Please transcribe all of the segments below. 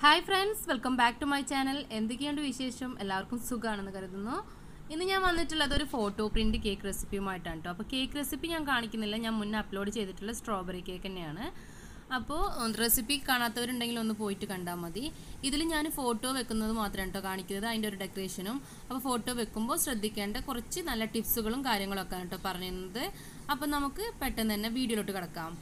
hi friends welcome back to my channel എന്തൊക്കെയുണ്ട് വിശേഷം എല്ലാവർക്കും സുഖമാണെന്ന് കരുതുന്നു ഇന്ന് ഞാൻ വന്നിട്ടുള്ളത് ഒരു ഫോട്ടോ പ്രിന്റ് കേക്ക് റെസിപ്പിയുമായിട്ടാണ് കേട്ടോ അപ്പോൾ കേക്ക് റെസിപ്പി ഞാൻ കാണിക്കുന്നില്ല ഞാൻ മുന്നേ അപ്ലോഡ് ചെയ്തിട്ടുള്ള സ്ട്രോബെറി കേക്ക് തന്നെയാണ് അപ്പോൾ റെസിപ്പി കാണാത്തവരുണ്ടെങ്കിൽ ഒന്ന് പോയിട്ട് കണ്ടാൽ മതി ഇതിൽ ഞാൻ ഫോട്ടോ വെക്കുന്നത് മാത്രമാണ് കേട്ടോ കാണിക്കുന്നത് അതിൻ്റെ ഒരു ഡെക്കറേഷനും അപ്പോൾ ഫോട്ടോ വെക്കുമ്പോൾ ശ്രദ്ധിക്കേണ്ട കുറച്ച് നല്ല ടിപ്സുകളും കാര്യങ്ങളൊക്കെ ആണ് കേട്ടോ പറയുന്നത് അപ്പോൾ നമുക്ക് പെട്ടെന്ന് തന്നെ വീഡിയോയിലോട്ട് കിടക്കാം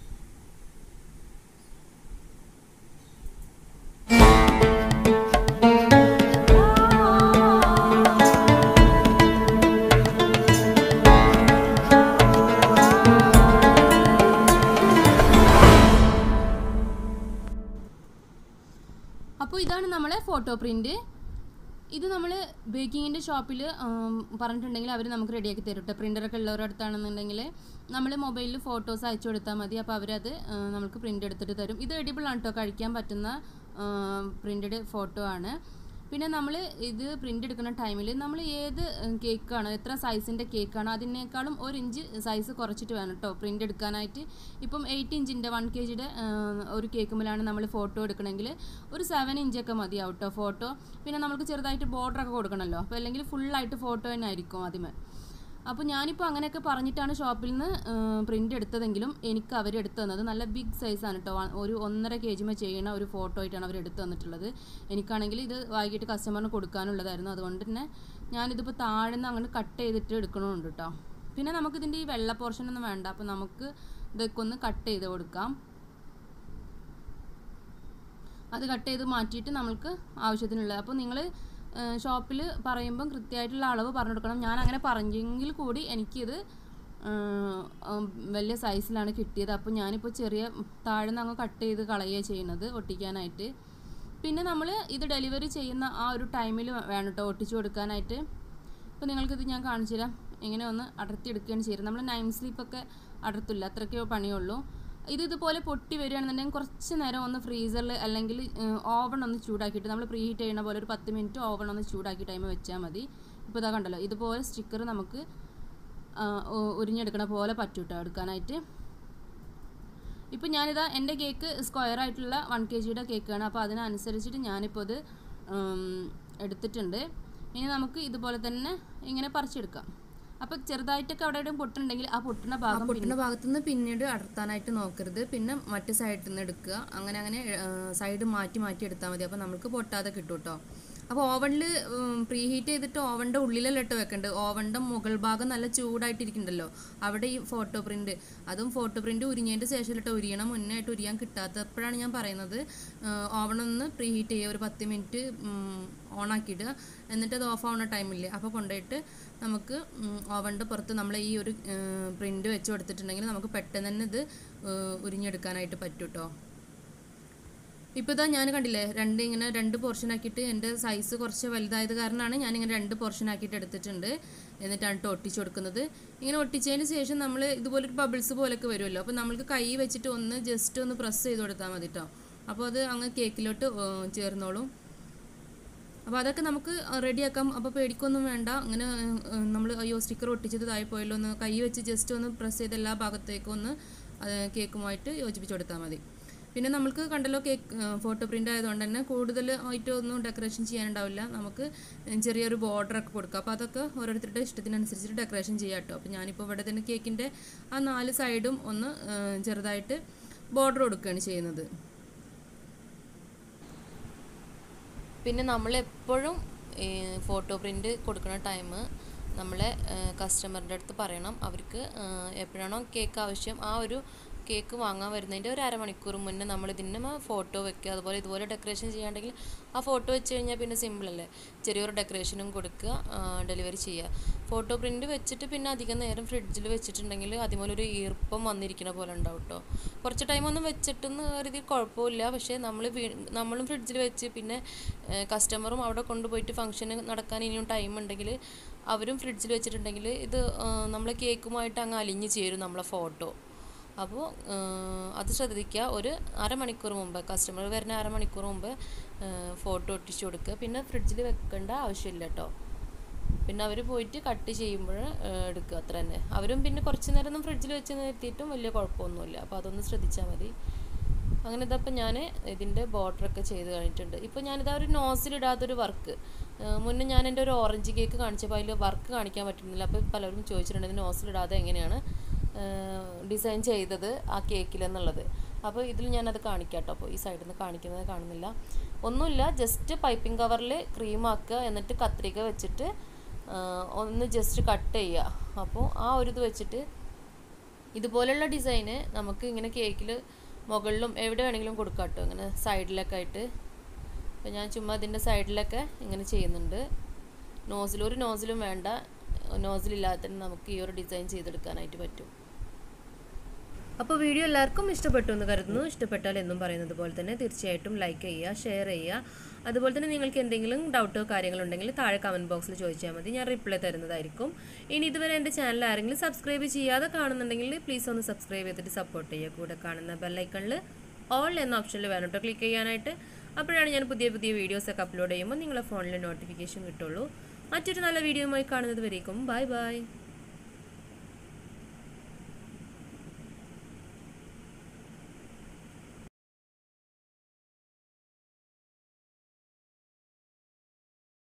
അപ്പോൾ ഇതാണ് നമ്മളെ ഫോട്ടോ പ്രിൻ്റ് ഇത് നമ്മൾ ബേക്കിങ്ങിൻ്റെ ഷോപ്പിൽ പറഞ്ഞിട്ടുണ്ടെങ്കിൽ അവർ നമുക്ക് റെഡിയാക്കി തരും കേട്ടോ പ്രിൻ്ററൊക്കെ ഉള്ളവരുടെ അടുത്താണെന്നുണ്ടെങ്കിൽ നമ്മൾ മൊബൈലിൽ ഫോട്ടോസ് അയച്ചു കൊടുത്താൽ മതി അപ്പോൾ അവരത് ആ, നമുക്ക് പ്രിൻ്റ് എടുത്തിട്ട് തരും ഇത് എഡിബിൾ ആണ് കേട്ടോ കഴിക്കാൻ പറ്റുന്ന പ്രിൻ്റഡ് ഫോട്ടോ ആണ് പിന്നെ നമ്മൾ ഇത് പ്രിൻ്റ് എടുക്കുന്ന ടൈമിൽ നമ്മൾ ഏത് കേക്കാണോ എത്ര സൈസിൻ്റെ കേക്കാണോ അതിനേക്കാളും ഒരു ഇഞ്ച് സൈസ് കുറച്ചിട്ട് വേണം കേട്ടോ പ്രിൻ്റ് എടുക്കാനായിട്ട് ഇപ്പം എയ്റ്റ് ഇഞ്ചിൻ്റെ വൺ കെ ജിയുടെ ഒരു കേക്കുമ്പോഴാണ് നമ്മൾ ഫോട്ടോ എടുക്കണമെങ്കിൽ ഒരു സെവൻ ഇഞ്ചൊക്കെ മതിയാവും കേട്ടോ ഫോട്ടോ പിന്നെ നമുക്ക് ചെറുതായിട്ട് ബോർഡറൊക്കെ കൊടുക്കണമല്ലോ അപ്പോൾ അല്ലെങ്കിൽ ഫുള്ളായിട്ട് ഫോട്ടോ തന്നെ ആയിരിക്കും ആദ്യമേ അപ്പോൾ ഞാനിപ്പോൾ അങ്ങനെയൊക്കെ പറഞ്ഞിട്ടാണ് ഷോപ്പിൽ നിന്ന് പ്രിൻ്റ് എടുത്തതെങ്കിലും എനിക്ക് അവർ എടുത്തു തന്നത് നല്ല ബിഗ് സൈസാണ് കേട്ടോ ഒരു ഒന്നര കെ ജിമേ ചെയ്യണ ഒരു ഫോട്ടോ ആയിട്ടാണ് അവർ എടുത്തു തന്നിട്ടുള്ളത് എനിക്കാണെങ്കിൽ ഇത് വൈകിട്ട് കസ്റ്റമറിന് കൊടുക്കാനുള്ളതായിരുന്നു അതുകൊണ്ട് തന്നെ ഞാനിതിപ്പോൾ താഴെ നിന്ന് അങ്ങനെ കട്ട് ചെയ്തിട്ട് എടുക്കണമുണ്ട് കേട്ടോ പിന്നെ നമുക്കിതിൻ്റെ ഈ വെള്ള പോർഷൻ ഒന്നും വേണ്ട അപ്പോൾ നമുക്ക് ഇതൊക്കെ ഒന്ന് കട്ട് ചെയ്ത് കൊടുക്കാം അത് കട്ട് ചെയ്ത് മാറ്റിയിട്ട് നമ്മൾക്ക് ആവശ്യത്തിനുള്ള അപ്പോൾ നിങ്ങൾ ഷോപ്പിൽ പറയുമ്പം കൃത്യമായിട്ടുള്ള അളവ് പറഞ്ഞു കൊടുക്കണം ഞാൻ അങ്ങനെ പറഞ്ഞെങ്കിൽ കൂടി എനിക്കിത് ഏഹ്, ഉം, വലിയ സൈസിലാണ് കിട്ടിയത് അപ്പോൾ ഞാനിപ്പോൾ ചെറിയ താഴെ നിന്ന് അങ്ങ് കട്ട് ചെയ്ത് കളയുക ചെയ്യുന്നത് ഒട്ടിക്കാനായിട്ട് പിന്നെ നമ്മൾ ഇത് ഡെലിവറി ചെയ്യുന്ന ആ ഒരു ടൈമിൽ വേണം കേട്ടോ ഒട്ടിച്ചു കൊടുക്കാനായിട്ട് അപ്പോൾ നിങ്ങൾക്കിത് ഞാൻ കാണിച്ചു തരാം ഇങ്ങനെ ഒന്ന് അടർത്തി എടുക്കുകയാണ് ചെയ്യുന്നത് നമ്മൾ നൈം സ്ലീപ്പൊക്കെ അടർത്തില്ല അത്രയ്ക്കേ പണിയുള്ളൂ ഇത് ഇതുപോലെ പൊട്ടി വരികയാണെന്നുണ്ടെങ്കിൽ കുറച്ച് നേരം ഒന്ന് ഫ്രീസറിൽ അല്ലെങ്കിൽ ഓവൺ ഒന്ന് ചൂടാക്കിയിട്ട് നമ്മൾ പ്രീ ഹീറ്റ് ചെയ്യുന്ന പോലെ ഒരു പത്ത് മിനിറ്റ് ഓവൺ ഒന്ന് ചൂടാക്കി ടൈം വെച്ചാൽ മതി ഇപ്പോൾ ഇതാ കണ്ടല്ലോ ഇതുപോലെ സ്റ്റിക്കർ നമുക്ക് ആ, ഉ- ഉരിഞ്ഞെടുക്കണ പോലെ പറ്റൂട്ടോ എടുക്കാനായിട്ട് ഇപ്പം ഞാനിതാ എൻ്റെ കേക്ക് സ്ക്വയർ ആയിട്ടുള്ള വൺ കെ ജിയുടെ കേക്കാണ് അപ്പോൾ അതിനനുസരിച്ചിട്ട് ഞാനിപ്പോൾ ഇത് ഉം, എടുത്തിട്ടുണ്ട് ഇനി നമുക്ക് ഇതുപോലെ തന്നെ ഇങ്ങനെ പറിച്ചെടുക്കാം അപ്പോൾ ചെറുതായിട്ടൊക്കെ അവിടെ എവിടെയും പൊട്ടുണ്ടെങ്കിൽ ആ പൊട്ടുന്ന ഭാഗം പൊട്ടുന്ന ഭാഗത്തു നിന്ന് പിന്നീട് അടർത്താനായിട്ട് നോക്കരുത് പിന്നെ മറ്റു സൈഡിൽ നിന്ന് എടുക്കുക അങ്ങനെ അങ്ങനെ സൈഡ് മാറ്റി മാറ്റി എടുത്താൽ മതി അപ്പോൾ നമുക്ക് പൊട്ടാതെ കിട്ടും കേട്ടോ അപ്പോൾ ഓവനിൽ പ്രീ ഹീറ്റ് ചെയ്തിട്ട് ഓവൻ്റെ ഉള്ളിലല്ല ഇട്ട് വെക്കേണ്ടത് ഓവൻ്റെ മുകൾ ഭാഗം നല്ല ചൂടായിട്ടിരിക്കുന്നുണ്ടല്ലോ അവിടെ ഈ ഫോട്ടോ പ്രിൻ്റ് അതും ഫോട്ടോ പ്രിൻ്റ് ഉരിഞ്ഞതിൻ്റെ ശേഷമിട്ട് ഉരിയണം മുന്നേ ആയിട്ട് ഉരിയാൻ കിട്ടാത്തപ്പോഴാണ് ഞാൻ പറയുന്നത് ഓവണൊന്ന് പ്രീ ഹീറ്റ് ചെയ്യുക ഒരു പത്ത് മിനിറ്റ് ഓണാക്കിയിടുക എന്നിട്ട് അത് ഓഫ് ആവുന്ന ടൈമില്ലേ അപ്പോൾ കൊണ്ടുപോയിട്ട് നമുക്ക് ഓവൻ്റെ പുറത്ത് നമ്മൾ ഈ ഒരു പ്രിൻ്റ് വെച്ച് കൊടുത്തിട്ടുണ്ടെങ്കിൽ നമുക്ക് പെട്ടെന്ന് തന്നെ ഇത് ഏഹ്, ഉരിഞ്ഞെടുക്കാനായിട്ട് പറ്റും കേട്ടോ ഇപ്പോൾ ഇതാ ഞാൻ കണ്ടില്ലേ രണ്ട് ഇങ്ങനെ രണ്ട് പോർഷൻ ആക്കിയിട്ട് എൻ്റെ സൈസ് കുറച്ച് വലുതായത് കാരണമാണ് ഞാനിങ്ങനെ രണ്ട് പോർഷൻ ആക്കിയിട്ട് എടുത്തിട്ടുണ്ട് എന്നിട്ടാണ് കേട്ടോ ഒട്ടിച്ച് കൊടുക്കുന്നത് ഇങ്ങനെ ഒട്ടിച്ചതിന് ശേഷം നമ്മൾ ഇതുപോലൊരു ബബിൾസ് പോലൊക്കെ വരുമല്ലോ അപ്പോൾ നമ്മൾക്ക് കൈ വെച്ചിട്ട് ഒന്ന് ജസ്റ്റ് ഒന്ന് പ്രസ് ചെയ്ത് കൊടുത്താൽ മതി കേട്ടോ അപ്പോൾ അത് അങ്ങ് കേക്കിലോട്ട് ഏഹ്, ചേർന്നോളും അപ്പോൾ അതൊക്കെ നമുക്ക് റെഡിയാക്കാം അപ്പോൾ പേടിക്കൊന്നും വേണ്ട അങ്ങനെ നമ്മൾ അയ്യോ സ്റ്റിക്കർ ഒട്ടിച്ചത് ഇതായി പോയല്ലോ ഒന്ന് കൈ വെച്ച് ജസ്റ്റ് ഒന്ന് പ്രസ് ചെയ്ത് എല്ലാ ഭാഗത്തേക്കും ഒന്ന് അത് കേക്കുമായിട്ട് യോജിപ്പിച്ച് കൊടുത്താൽ മതി പിന്നെ നമുക്ക് കണ്ടല്ലോ കേക്ക് ഫോട്ടോ പ്രിൻ്റ് ആയതുകൊണ്ട് തന്നെ കൂടുതൽ ആയിട്ട് ഒന്നും ഡെക്കറേഷൻ ചെയ്യാനുണ്ടാവില്ല നമുക്ക് ചെറിയൊരു ബോർഡറൊക്കെ കൊടുക്കാം അപ്പോൾ അതൊക്കെ ഓരോരുത്തരുടെ ഇഷ്ടത്തിനനുസരിച്ചിട്ട് ഡെക്കറേഷൻ ചെയ്യാം കേട്ടോ അപ്പോൾ ഞാനിപ്പോൾ ഇവിടെ തന്നെ കേക്കിൻ്റെ ആ നാല് സൈഡും ഒന്ന് ആ, ചെറുതായിട്ട് ബോർഡർ കൊടുക്കുകയാണ് ചെയ്യുന്നത് പിന്നെ നമ്മൾ എപ്പോഴും ഫോട്ടോ പ്രിൻ്റ് കൊടുക്കുന്ന ടൈം നമ്മളെ കസ്റ്റമറിൻ്റെ അടുത്ത് പറയണം അവർക്ക് എപ്പോഴാണോ കേക്ക് ആവശ്യം ആ ഒരു കേക്ക് വാങ്ങാൻ വരുന്നതിൻ്റെ ഒരു അരമണിക്കൂർ മുന്നേ നമ്മൾ ഇതിന് ഫോട്ടോ വെക്കുക അതുപോലെ ഇതുപോലെ ഡെക്കറേഷൻ ചെയ്യാണ്ടെങ്കിൽ ആ ഫോട്ടോ വെച്ച് കഴിഞ്ഞാൽ പിന്നെ സിമ്പിളല്ലേ ചെറിയൊരു ഡെക്കറേഷനും കൊടുക്കുക ഡെലിവറി ചെയ്യുക ഫോട്ടോ പ്രിൻ്റ് വെച്ചിട്ട് പിന്നെ അധികം നേരം ഫ്രിഡ്ജിൽ വെച്ചിട്ടുണ്ടെങ്കിൽ അതുപോലെ ഒരു ഈർപ്പം വന്നിരിക്കുന്ന പോലെ ഉണ്ടാവും കേട്ടോ കുറച്ച് ടൈം ഒന്നും വെച്ചിട്ടെന്ന് കരുതി കുഴപ്പമില്ല പക്ഷേ നമ്മൾ നമ്മളും ഫ്രിഡ്ജിൽ വെച്ച് പിന്നെ കസ്റ്റമറും അവിടെ കൊണ്ടുപോയിട്ട് ഫംഗ്ഷന് നടക്കാൻ ഇനിയും ടൈം ഉണ്ടെങ്കിൽ അവരും ഫ്രിഡ്ജിൽ വെച്ചിട്ടുണ്ടെങ്കിൽ ഇത് നമ്മളെ കേക്കുമായിട്ട് അങ്ങ് അലിഞ്ഞ് ചേരും നമ്മളെ ഫോട്ടോ അപ്പോൾ അത് ശ്രദ്ധിക്കുക ഒരു അരമണിക്കൂർ മുമ്പ് കസ്റ്റമർ വരുന്ന അരമണിക്കൂർ മുമ്പ് ഫോട്ടോ ഒട്ടിച്ചു കൊടുക്കുക പിന്നെ ഫ്രിഡ്ജിൽ വെക്കേണ്ട ആവശ്യമില്ല കേട്ടോ പിന്നെ അവർ പോയിട്ട് കട്ട് ചെയ്യുമ്പോൾ എടുക്കുക അത്ര തന്നെ അവരും പിന്നെ കുറച്ച് നേരം ഒന്നും ഫ്രിഡ്ജിൽ വെച്ച് നിർത്തിയിട്ടും വലിയ കുഴപ്പമൊന്നുമില്ല അപ്പോൾ അതൊന്ന് ശ്രദ്ധിച്ചാൽ മതി അങ്ങനെ ഇതപ്പോൾ ഞാൻ ഇതിൻ്റെ ബോർഡറൊക്കെ ചെയ്ത് കഴിഞ്ഞിട്ടുണ്ട് ഇപ്പോൾ ഞാനിതാ ഒരു നോസിലിടാത്തൊരു വർക്ക് മുന്നേ ഞാൻ എൻ്റെ ഒരു ഓറഞ്ച് കേക്ക് കാണിച്ചപ്പോൾ അതിൽ വർക്ക് കാണിക്കാൻ പറ്റുന്നില്ല അപ്പോൾ പലരും ചോദിച്ചിട്ടുണ്ട് ഇത് നോസിലിടാതെ എങ്ങനെയാണ് ഡിസൈൻ ചെയ്തത് ആ കേക്കിലെന്നുള്ളത് അപ്പോൾ ഇതിൽ ഞാനത് കാണിക്കാം കേട്ടോ അപ്പോൾ ഈ സൈഡിൽ നിന്ന് കാണിക്കുന്നത് കാണുന്നില്ല ഒന്നുമില്ല ജസ്റ്റ് പൈപ്പിംഗ് കവറിൽ ക്രീം ആക്കുക എന്നിട്ട് കത്രിക വെച്ചിട്ട് ആ, ഒന്ന് ജസ്റ്റ് കട്ട് ചെയ്യുക അപ്പോൾ ആ ഒരു ഇത് വെച്ചിട്ട് ഇതുപോലെയുള്ള ഡിസൈന് നമുക്ക് ഇങ്ങനെ കേക്കിൽ മുകളിലും എവിടെ വേണമെങ്കിലും കൊടുക്കാം കേട്ടോ ഇങ്ങനെ സൈഡിലൊക്കെ ആയിട്ട് അപ്പോൾ ഞാൻ ചുമ്മാ ഇതിൻ്റെ സൈഡിലൊക്കെ ഇങ്ങനെ ചെയ്യുന്നുണ്ട് നോസിൽ ഒരു നോസിലും വേണ്ട നോസിലില്ലാതെ തന്നെ നമുക്ക് ഈ ഒരു ഡിസൈൻ ചെയ്തെടുക്കാനായിട്ട് പറ്റും അപ്പോൾ വീഡിയോ എല്ലാവർക്കും ഇഷ്ടപ്പെട്ടു എന്ന് കരുതുന്നു ഇഷ്ടപ്പെട്ടാൽ എന്നും പറയുന്നത് പോലെ തന്നെ തീർച്ചയായിട്ടും ലൈക്ക് ചെയ്യുക ഷെയർ ചെയ്യുക അതുപോലെ തന്നെ നിങ്ങൾക്ക് എന്തെങ്കിലും ഡൗട്ടോ കാര്യങ്ങളോ ഉണ്ടെങ്കിൽ താഴെ കമൻറ്റ് ബോക്സിൽ ചോദിച്ചാൽ മതി ഞാൻ റിപ്ലൈ തരുന്നതായിരിക്കും ഇനി ഇതുവരെ എൻ്റെ ചാനൽ ആരെങ്കിലും സബ്സ്ക്രൈബ് ചെയ്യാതെ കാണുന്നുണ്ടെങ്കിൽ പ്ലീസ് ഒന്ന് സബ്സ്ക്രൈബ് ചെയ്തിട്ട് സപ്പോർട്ട് ചെയ്യുക കൂടെ കാണുന്ന ബെല്ലൈക്കണിൽ ഓൾ എന്ന ഓപ്ഷനിൽ വേണം കേട്ടോ ക്ലിക്ക് ചെയ്യാനായിട്ട് അപ്പോഴാണ് ഞാൻ പുതിയ പുതിയ വീഡിയോസൊക്കെ അപ്ലോഡ് ചെയ്യുമ്പോൾ നിങ്ങളെ ഫോണിൽ നോട്ടിഫിക്കേഷൻ കിട്ടുള്ളൂ മറ്റൊരു നല്ല വീഡിയോയുമായി കാണുന്നത് വരേക്കും ബൈ ബൈ